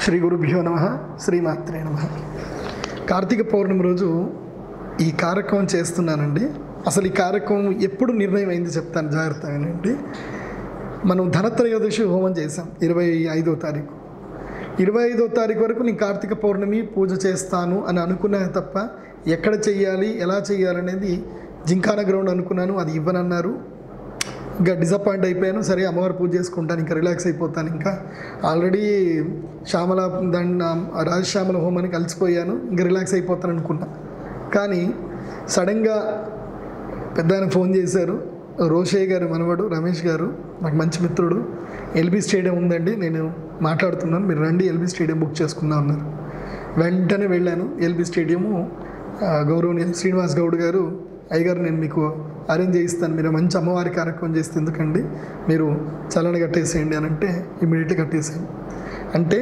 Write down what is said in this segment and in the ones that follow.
శ్రీ గురుభ్యో నమ శ్రీమాత్రే నమ కార్తీక పౌర్ణమి రోజు ఈ కార్యక్రమం చేస్తున్నానండి అసలు ఈ కార్యక్రమం ఎప్పుడు నిర్ణయం అయింది చెప్తాను జాగ్రత్తగానండి మనం ధనత్రయోదశి హోమం చేసాం ఇరవై ఐదో తారీఖు ఇరవై ఐదో తారీఖు వరకు నేను కార్తీక పౌర్ణమి పూజ చేస్తాను అని అనుకున్నా తప్ప ఎక్కడ చెయ్యాలి ఎలా చెయ్యాలనేది జింకాన గ్రౌండ్ అనుకున్నాను అది ఇవ్వనన్నారు ఇంకా డిసప్పాయింట్ అయిపోయాను సరే అమ్మవారు పూజ చేసుకుంటాను ఇంకా రిలాక్స్ అయిపోతాను ఇంకా ఆల్రెడీ శ్యామల దండ రాజశ్యామల హోమానికి కలిసిపోయాను ఇంకా రిలాక్స్ అయిపోతాను అనుకున్నా కానీ సడన్గా పెద్ద ఆయన ఫోన్ చేశారు రోషయ్య గారు మనవడు రమేష్ గారు నాకు మంచి మిత్రుడు ఎల్బీ స్టేడియం ఉందండి నేను మాట్లాడుతున్నాను మీరు రండి ఎల్బీ స్టేడియం బుక్ చేసుకుందాం అన్నారు వెంటనే వెళ్ళాను ఎల్బీ స్టేడియము ఆ, గౌరవనీయ శ్రీనివాస్ గౌడ్ గారు అయ్యగారు నేను మీకు అరేంజ్ చేయిస్తాను మీరు మంచి అమ్మవారి కార్యక్రమం చేస్తే ఎందుకండి మీరు చలన కట్టేసేయండి అని అంటే ఇమీడియట్గా కట్టేసాను అంటే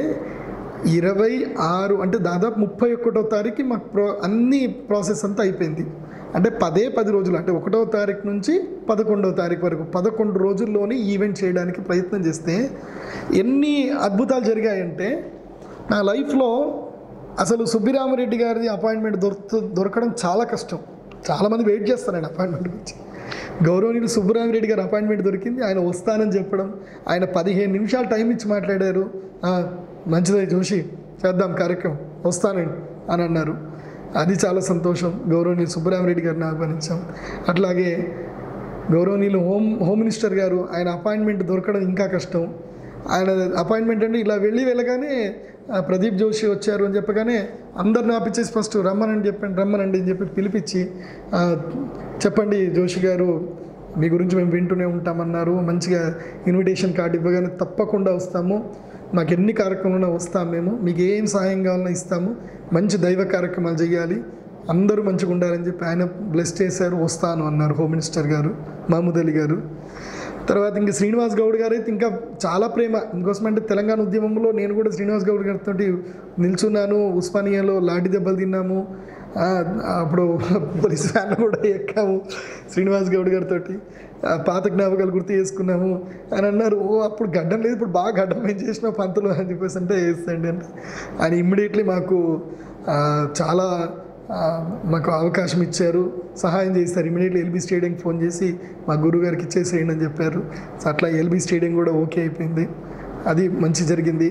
ఇరవై ఆరు అంటే దాదాపు ముప్పై ఒకటో తారీఖు మాకు ప్రో అన్ని ప్రాసెస్ అంతా అయిపోయింది అంటే పదే పది రోజులు అంటే ఒకటో తారీఖు నుంచి పదకొండవ తారీఖు వరకు పదకొండు రోజుల్లోనే ఈవెంట్ చేయడానికి ప్రయత్నం చేస్తే ఎన్ని అద్భుతాలు జరిగాయంటే నా లైఫ్లో అసలు సుబ్బిరామరెడ్డి గారి అపాయింట్మెంట్ దొరుకు దొరకడం చాలా కష్టం చాలామంది వెయిట్ చేస్తారండి అపాయింట్మెంట్ గురించి గౌరవనీయులు సుబ్బరామిరెడ్డి గారు అపాయింట్మెంట్ దొరికింది ఆయన వస్తానని చెప్పడం ఆయన పదిహేను నిమిషాలు టైం ఇచ్చి మాట్లాడారు "ఆ, మంచిదే చూసి చేద్దాం కార్యక్రమం వస్తానండి అని అన్నారు అది చాలా సంతోషం గౌరవనీయులు సుబ్బరామిరెడ్డి గారిని ఆహ్వానించాం అట్లాగే గౌరవనీయులు హోమ్ హోమ్ మినిస్టర్ గారు ఆయన అపాయింట్మెంట్ దొరకడం ఇంకా కష్టం ఆయన అపాయింట్మెంట్ అంటే ఇలా వెళ్ళి వెళ్ళగానే ఆ, ప్రదీప్ జోషి వచ్చారు అని చెప్పగానే అందరిని ఆపించేసి ఫస్ట్ రమ్మనండి చెప్పండి రమ్మనండి అని చెప్పి పిలిపించి ఆ, చెప్పండి జోషి గారు మీ గురించి మేము వింటూనే ఉంటామన్నారు మంచిగా ఇన్విటేషన్ కార్డు ఇవ్వగానే తప్పకుండా వస్తాము మాకు ఎన్ని కార్యక్రమాలు వస్తాం మేము మీకు ఏం సహాయం కావాలన్నా ఇస్తాము మంచి దైవ కార్యక్రమాలు చేయాలి అందరూ మంచిగా ఉండాలని చెప్పి ఆయన బ్లెస్ చేశారు వస్తాను అన్నారు హోమ్ మినిస్టర్ గారు మహమూద్ అలీ గారు తర్వాత ఇంకా శ్రీనివాస్ గౌడ్ గారు అయితే ఇంకా చాలా ప్రేమ ఇంకోసం అంటే తెలంగాణ ఉద్యమంలో నేను కూడా శ్రీనివాస్ గౌడ్ గారితో నిల్చున్నాను ఉస్మానియాలో లాఠీ దెబ్బలు తిన్నాము ఆ, అప్పుడు పోలీస్ వ్యాన్ కూడా ఎక్కాము శ్రీనివాస్ గౌడ్ గారితో పాత జ్ఞాపకాలు గుర్తు చేసుకున్నాము అని అన్నారు ఓ అప్పుడు గడ్డం లేదు ఇప్పుడు బాగా గడ్డం ఏం చేసినావు పంతులు అని చెప్పేసి అంటే వేస్తండి అంటే ఆయన ఇమ్మీడియట్లీ మాకు ఆ, చాలా ఆ, మాకు అవకాశం ఇచ్చారు సహాయం చేస్తారు ఇమీడియట్లీ ఎల్బీ స్టేడియంకి ఫోన్ చేసి మా గురుగారికి ఇచ్చేసేయండి అని చెప్పారు సో అట్లా ఎల్బీ స్టేడియం కూడా ఓకే అయిపోయింది అది మంచి జరిగింది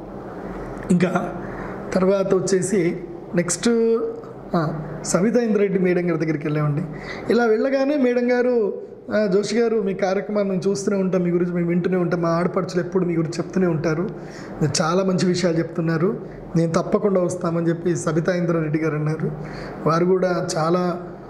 ఇంకా తర్వాత వచ్చేసి నెక్స్ట్ ఆ, సవితా ఇంద్రెడ్డి మేడం గారి దగ్గరికి వెళ్ళామండి ఇలా వెళ్ళగానే మేడం గారు "ఆ, జోషి గారు మీ కార్యక్రమాన్ని మేము చూస్తూనే ఉంటాం మీ గురించి మేము వింటూనే ఉంటాం మా ఆడపడుచులు ఎప్పుడు మీ గురించి చెప్తూనే ఉంటారు మీరు చాలా మంచి విషయాలు చెప్తున్నారు నేను తప్పకుండా వస్తామని చెప్పి సబితా ఇంద్రారెడ్డి గారు అన్నారు వారు కూడా చాలా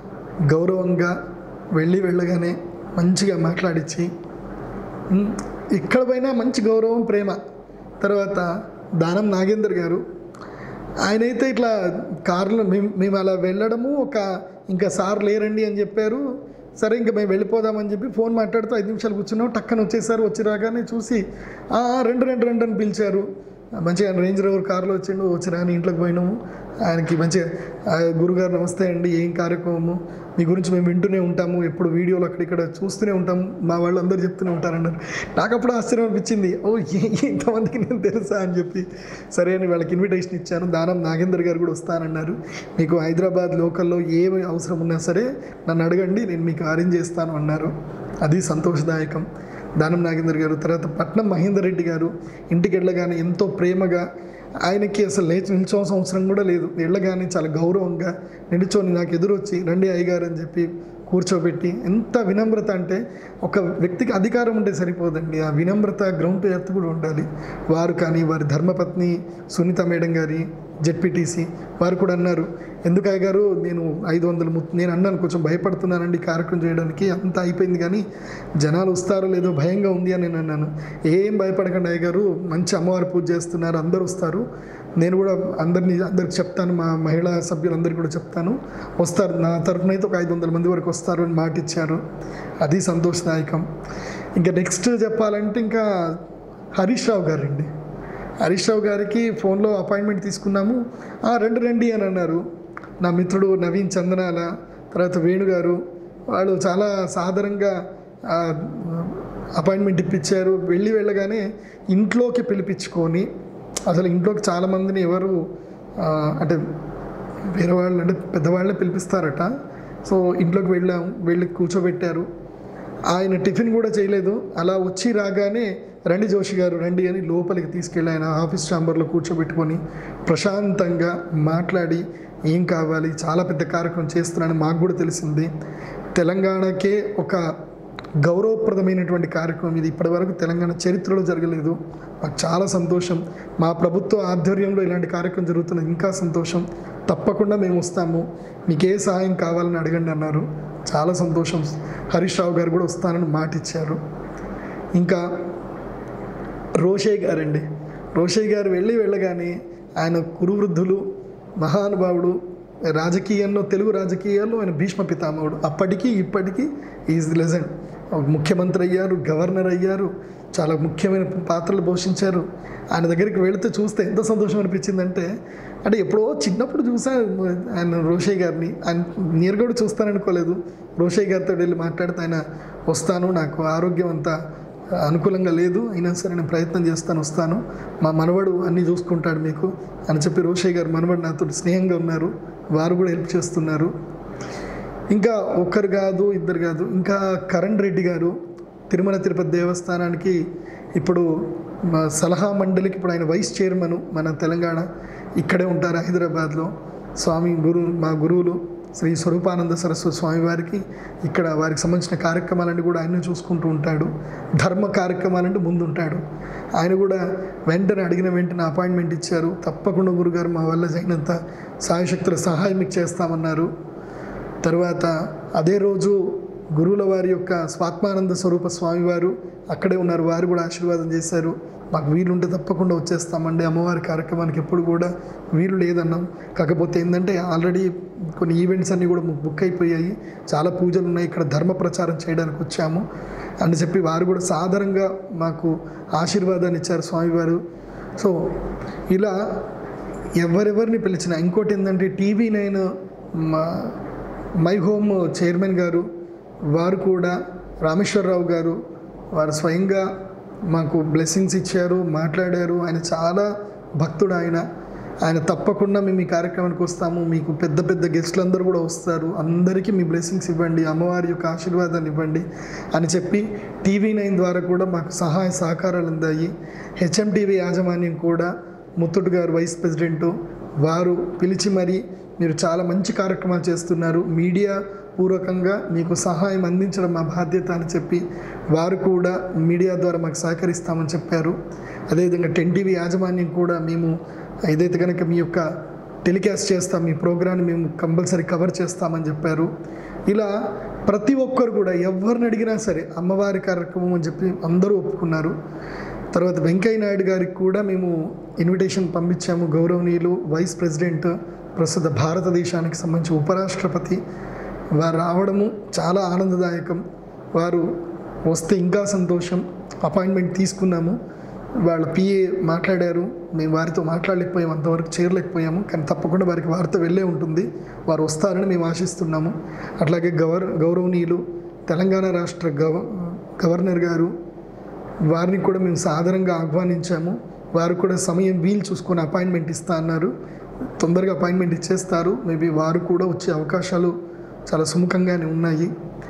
గౌరవంగా వెళ్ళి వెళ్ళగానే మంచిగా మాట్లాడించి ఉమ్, ఇక్కడ పోయినా మంచి గౌరవం ప్రేమ తర్వాత దానం నాగేందర్ గారు ఆయనైతే ఇట్లా కారులో మేము మేము అలా వెళ్ళడము ఒక ఇంకా సార్ లేరండి అని చెప్పారు సరే ఇంకా మేము వెళ్ళిపోదామని చెప్పి ఫోన్ మాట్లాడుతూ ఐదు నిమిషాలు కూర్చున్నాం టక్కన వచ్చేసారు వచ్చి రాగానే చూసి "ఆ, ఆ, రెండు రెండు రెండు అని పిలిచారు మంచిగా రేంజ్ రోవర్ కారులో వచ్చిండు వచ్చి రాని ఇంట్లోకి పోయినాము ఆయనకి మంచిగా "ఆ, గురుగారు నమస్తే అండి ఏం కార్యక్రమము మీ గురించి మేము వింటూనే ఉంటాము ఎప్పుడు వీడియోలు అక్కడిక్కడ చూస్తూనే ఉంటాము మా వాళ్ళు అందరూ చెప్తూనే ఉంటారన్నారు నాకు అప్పుడు ఆశ్చర్యం అనిపించింది ఓ ఏ- ఇంతమందికి నేను తెలుసా అని చెప్పి సరే అని వాళ్ళకి ఇన్విటేషన్ ఇచ్చాను దానం నాగేందర్ గారు కూడా వస్తానన్నారు మీకు హైదరాబాద్ లోకల్లో ఏమి అవసరం ఉన్నా సరే నన్ను అడగండి నేను మీకు అరేంజ్ చేస్తాను అన్నారు అది సంతోషదాయకం దానం నాగేందర్ గారు తర్వాత పట్నం మహేందర్ రెడ్డి గారు ఇంటికి వెళ్ళగానే ఎంతో ప్రేమగా ఆయనకి అసలు లేచి నిల్చోవాల్సిన అవసరం కూడా లేదు వెళ్ళగానే చాలా గౌరవంగా నిల్చొని నాకు ఎదురొచ్చి రండి అయ్యగారు అని చెప్పి కూర్చోబెట్టి ఎంత వినమ్రత అంటే ఒక వ్యక్తికి అధికారం ఉంటే సరిపోదండి ఆ వినమ్రత గ్రౌండ్ ఎర్త్ కూడా ఉండాలి వారు కానీ వారి ధర్మపత్ని సునీత మేడం గారి జెడ్పీటీసీ వారు కూడా అన్నారు ఎందుకు అయ్యగారు నేను ఐదు వందలు ము- నేను అన్నాను కొంచెం భయపడుతున్నానండి ఈ కార్యక్రమం చేయడానికి అంత అయిపోయింది కానీ జనాలు వస్తారో లేదో భయంగా ఉంది అని నేను అన్నాను ఏం భయపడకండి అయ్యగారు మంచి అమ్మవారి పూజ చేస్తున్నారు అందరూ వస్తారు నేను కూడా అందరినీ అందరికి చెప్తాను మా మహిళా సభ్యులందరికీ కూడా చెప్తాను వస్తారు నా తరఫున అయితే ఒక ఐదు వందల మంది వరకు వస్తారు అని మాట ఇచ్చారు అది సంతోషదాయకం ఇంకా నెక్స్ట్ చెప్పాలంటే ఇంకా హరీష్ రావు గారండి హరీష్ రావు గారికి ఫోన్లో అపాయింట్మెంట్ తీసుకున్నాము "ఆ, రండి రండి అని అన్నారు నా మిత్రుడు నవీన్ చందనాల తర్వాత వేణు గారు వాళ్ళు చాలా సాధారణంగా అపాయింట్మెంట్ ఇప్పించారు వెళ్ళి వెళ్ళగానే ఇంట్లోకి పిలిపించుకొని అసలు ఇంట్లోకి చాలామందిని ఎవరు ఆ, అంటే వేరే వాళ్ళు అంటే పెద్దవాళ్ళే పిలిపిస్తారట సో ఇంట్లోకి వెళ్ళాం వెళ్ళి కూర్చోబెట్టారు ఆయన టిఫిన్ కూడా చేయలేదు అలా వచ్చి రాగానే రండి జోషి గారు రండి అని లోపలికి తీసుకెళ్ళి ఆయన ఆఫీస్ ఛాంబర్లో కూర్చోబెట్టుకొని ప్రశాంతంగా మాట్లాడి ఏం కావాలి చాలా పెద్ద కార్యక్రమం చేస్తున్నానని మాకు కూడా తెలిసింది తెలంగాణకే ఒక గౌరవప్రదమైనటువంటి కార్యక్రమం ఇది ఇప్పటివరకు తెలంగాణ చరిత్రలో జరగలేదు మాకు చాలా సంతోషం మా ప్రభుత్వ ఆధ్వర్యంలో ఇలాంటి కార్యక్రమం జరుగుతున్నది ఇంకా సంతోషం తప్పకుండా మేము వస్తాము మీకు ఏ సహాయం కావాలని అడగండి అన్నారు చాలా సంతోషం హరీష్ రావు గారు కూడా వస్తానని మాట ఇచ్చారు ఇంకా రోషయ్య గారండి రోషయ్య గారు వెళ్ళి వెళ్ళగానే ఆయన కురువృద్ధులు మహానుభావుడు రాజకీయంలో తెలుగు రాజకీయాల్లో ఆయన భీష్మ పితామహుడు అప్పటికి ఇప్పటికీ ఈజ్ లెజెండ్ ముఖ్యమంత్రి అయ్యారు గవర్నర్ అయ్యారు చాలా ముఖ్యమైన పాత్రలు పోషించారు ఆయన దగ్గరికి వెళితే చూస్తే ఎంత సంతోషం అనిపించిందంటే అంటే ఎప్పుడో చిన్నప్పుడు చూసా ఆయన రోషయ్య గారిని ఆయన నియర్గా కూడా చూస్తాననుకోలేదు రోషయ్య గారితో వెళ్ళి మాట్లాడితే ఆయన వస్తాను నాకు ఆరోగ్యం అంతా అనుకూలంగా లేదు అయినా సరే నేను ప్రయత్నం చేస్తాను వస్తాను మా మనవడు అన్నీ చూసుకుంటాడు మీకు అని చెప్పి రోషయ్య గారు మనవడు నాతో స్నేహంగా ఉన్నారు వారు కూడా హెల్ప్ చేస్తున్నారు ఇంకా ఒక్కరు కాదు ఇద్దరు కాదు ఇంకా కరణ్ రెడ్డి గారు తిరుమల తిరుపతి దేవస్థానానికి ఇప్పుడు మా సలహా మండలికి ఇప్పుడు ఆయన వైస్ చైర్మన్ మన తెలంగాణ ఇక్కడే ఉంటారు హైదరాబాద్లో స్వామి గురు మా గురువులు శ్రీ స్వరూపానంద సరస్వతి స్వామి వారికి ఇక్కడ వారికి సంబంధించిన కార్యక్రమాలన్నీ కూడా ఆయన చూసుకుంటూ ఉంటాడు ధర్మ కార్యక్రమాలంటే ముందు ఉంటాడు ఆయన కూడా వెంటనే అడిగిన వెంటనే అపాయింట్మెంట్ ఇచ్చారు తప్పకుండా గురుగారు మా వల్ల అయినంత సాయశక్తుల సహాయం మీకు చేస్తామన్నారు తర్వాత అదే రోజు గురువుల వారి యొక్క స్వాత్మానంద స్వరూప స్వామివారు అక్కడే ఉన్నారు వారు కూడా ఆశీర్వాదం చేశారు మాకు వీలుంటే తప్పకుండా వచ్చేస్తామండి అమ్మవారి కార్యక్రమానికి ఎప్పుడు కూడా వీలు లేదన్నాం కాకపోతే ఏంటంటే ఆల్రెడీ కొన్ని ఈవెంట్స్ అన్నీ కూడా బుక్ అయిపోయాయి చాలా పూజలు ఉన్నాయి ఇక్కడ ధర్మ ప్రచారం చేయడానికి వచ్చాము అని చెప్పి వారు కూడా సాధారణంగా మాకు ఆశీర్వాదాన్ని ఇచ్చారు స్వామివారు సో ఇలా ఎవరెవరిని పిలిచినా ఇంకోటి ఏంటంటే టీవీ నైన్ మా మై హోమ్ చైర్మన్ గారు వారు కూడా రామేశ్వరరావు గారు వారు స్వయంగా మాకు బ్లెస్సింగ్స్ ఇచ్చారు మాట్లాడారు ఆయన చాలా భక్తుడు ఆయన ఆయన తప్పకుండా మేము ఈ కార్యక్రమానికి వస్తాము మీకు పెద్ద పెద్ద గెస్టులు అందరూ కూడా వస్తారు అందరికీ మీ బ్లెస్సింగ్స్ ఇవ్వండి అమ్మవారి యొక్క ఆశీర్వాదాన్ని ఇవ్వండి అని చెప్పి టీవీ నైన్ ద్వారా కూడా మాకు సహాయ సహకారాలు అందాయి హెచ్ఎం టీవీ యాజమాన్యం కూడా ముత్తుడు గారు వైస్ ప్రెసిడెంటు వారు పిలిచి మరి మీరు చాలా మంచి కార్యక్రమాలు చేస్తున్నారు మీడియా పూర్వకంగా మీకు సహాయం అందించడం మా బాధ్యత అని చెప్పి వారు కూడా మీడియా ద్వారా మాకు సహకరిస్తామని చెప్పారు అదేవిధంగా టెన్ టీవీ యాజమాన్యం కూడా మేము ఏదైతే కనుక మీ యొక్క టెలికాస్ట్ చేస్తాం మీ ప్రోగ్రాన్ని మేము కంపల్సరీ కవర్ చేస్తామని చెప్పారు ఇలా ప్రతి ఒక్కరు కూడా ఎవరిని అడిగినా సరే అమ్మవారి కార్యక్రమం అని చెప్పి అందరూ ఒప్పుకున్నారు తర్వాత వెంకయ్య నాయుడు గారికి కూడా మేము ఇన్విటేషన్ పంపించాము గౌరవనీయులు వైస్ ప్రెసిడెంట్ ప్రస్తుత భారతదేశానికి సంబంధించి ఉపరాష్ట్రపతి వారు రావడము చాలా ఆనందదాయకం వారు వస్తే ఇంకా సంతోషం అపాయింట్మెంట్ తీసుకున్నాము వాళ్ళ పిఏ మాట్లాడారు మేము వారితో మాట్లాడలేకపోయాము అంతవరకు చేరలేకపోయాము కానీ తప్పకుండా వారికి వారితో వెళ్ళే ఉంటుంది వారు వస్తారని మేము ఆశిస్తున్నాము అట్లాగే గవర్ గౌరవనీయులు తెలంగాణ రాష్ట్ర గవ గవర్నర్ గారు వారిని కూడా మేము సాధారణంగా ఆహ్వానించాము వారు కూడా సమయం వీలు చూసుకొని అపాయింట్మెంట్ ఇస్తా అన్నారు తొందరగా అపాయింట్మెంట్ ఇచ్చేస్తారు మేబీ వారు కూడా వచ్చే అవకాశాలు చాలా సుముఖంగానే ఉన్నాయి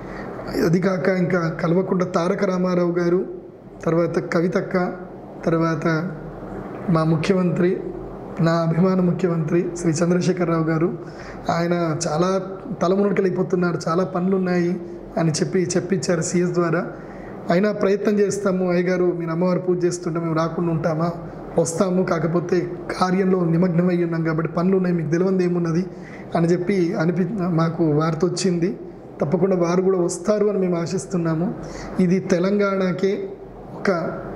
అది కాక ఇంకా కల్వకుంట్ల తారక రామారావు గారు తర్వాత కవితక్క తర్వాత మా ముఖ్యమంత్రి నా అభిమాన ముఖ్యమంత్రి శ్రీ చంద్రశేఖరరావు గారు ఆయన చాలా తలమునకలైపోతున్నారు చాలా పనులు ఉన్నాయి అని చెప్పి చెప్పించారు సిఎస్ ద్వారా అయినా ప్రయత్నం చేస్తాము అయ్యగారు మీరు అమ్మవారు పూజ చేస్తుంటే మేము రాకుండా ఉంటామా వస్తాము కాకపోతే కార్యంలో నిమగ్నమై ఉన్నాం కాబట్టి పనులు ఉన్నాయి మీకు తెలియంది ఏమున్నది అని చెప్పి అనిపి మాకు వార్త వచ్చింది తప్పకుండా వారు కూడా వస్తారు అని మేము ఆశిస్తున్నాము ఇది తెలంగాణకే ఒక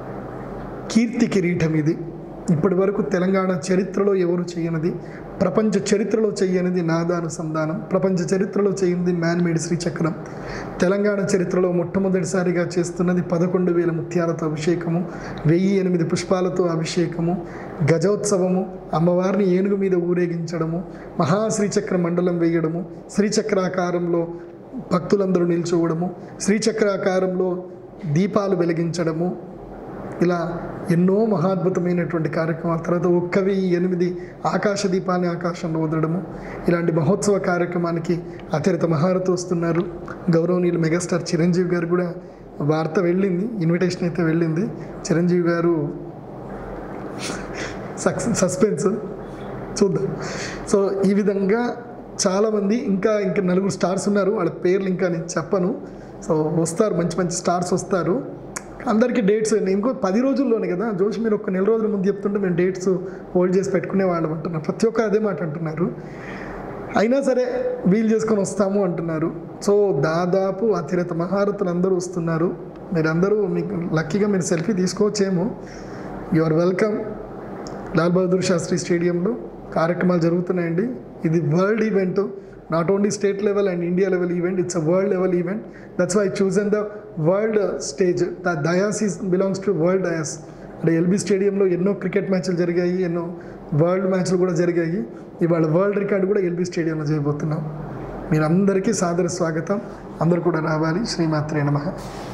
కీర్తి కిరీటం ఇది ఇప్పటి వరకు తెలంగాణ చరిత్రలో ఎవరు చేయనిది ప్రపంచ చరిత్రలో చేయనిది నాదానుసంధానం ప్రపంచ చరిత్రలో చేయనిది మ్యాన్మేడ్ శ్రీచక్రం తెలంగాణ చరిత్రలో మొట్టమొదటిసారిగా చేస్తున్నది పదకొండు వేల ముత్యాలతో అభిషేకము వెయ్యి ఎనిమిది పుష్పాలతో అభిషేకము గజోత్సవము అమ్మవారిని ఏనుగు మీద ఊరేగించడము మహాశ్రీచక్ర మండలం వేయడము శ్రీచక్రాకారంలో భక్తులందరూ నిల్చోవడము శ్రీచక్రాకారంలో దీపాలు వెలిగించడము ఇలా ఎన్నో మహాద్భుతమైనటువంటి కార్యక్రమాల తర్వాత ఒక్కవి ఎనిమిది ఆకాశ దీపాన్ని ఆకాశంలో వదలడము ఇలాంటి మహోత్సవ కార్యక్రమానికి అత్యధిక మహారథి వస్తున్నారు గౌరవనీయులు మెగాస్టార్ చిరంజీవి గారు కూడా వార్త వెళ్ళింది ఇన్విటేషన్ అయితే వెళ్ళింది చిరంజీవి గారు సక్సెస్ సస్పెన్స్ చూద్దాం సో ఈ విధంగా చాలామంది ఇంకా ఇంకా నలుగురు స్టార్స్ ఉన్నారు వాళ్ళ పేర్లు ఇంకా నేను చెప్పను సో వస్తారు మంచి మంచి స్టార్స్ వస్తారు అందరికీ డేట్స్ ఇంకో పది రోజుల్లోనే కదా జోష్ మీరు ఒక నెల రోజుల ముందు చెప్తుంటే మేము డేట్స్ హోల్డ్ చేసి పెట్టుకునే వాళ్ళం అంటున్నారు ప్రతి ఒక్క అదే మాట అంటున్నారు అయినా సరే వీలు చేసుకొని వస్తాము అంటున్నారు సో దాదాపు అతిరత మహారథులు అందరూ వస్తున్నారు మీరందరూ మీకు లక్కీగా మీరు సెల్ఫీ తీసుకోవచ్చేమో you are welcome Lal Bahadur Shastri స్టేడియంలో కార్యక్రమాలు జరుగుతున్నాయండి ఇది world event not only state level and India level event it's a world level event that's why chosen the world stage the dais is belongs to world dais అంటే LB స్టేడియంలో ఎన్నో cricket మ్యాచ్లు జరిగాయి ఎన్నో వరల్డ్ మ్యాచ్లు కూడా జరిగాయి ఇవాళ వరల్డ్ రికార్డు కూడా ఎల్బీ స్టేడియంలో చేయబోతున్నాం మీరందరికీ సాదర స్వాగతం అందరూ కూడా రావాలి శ్రీమాత్రే నమః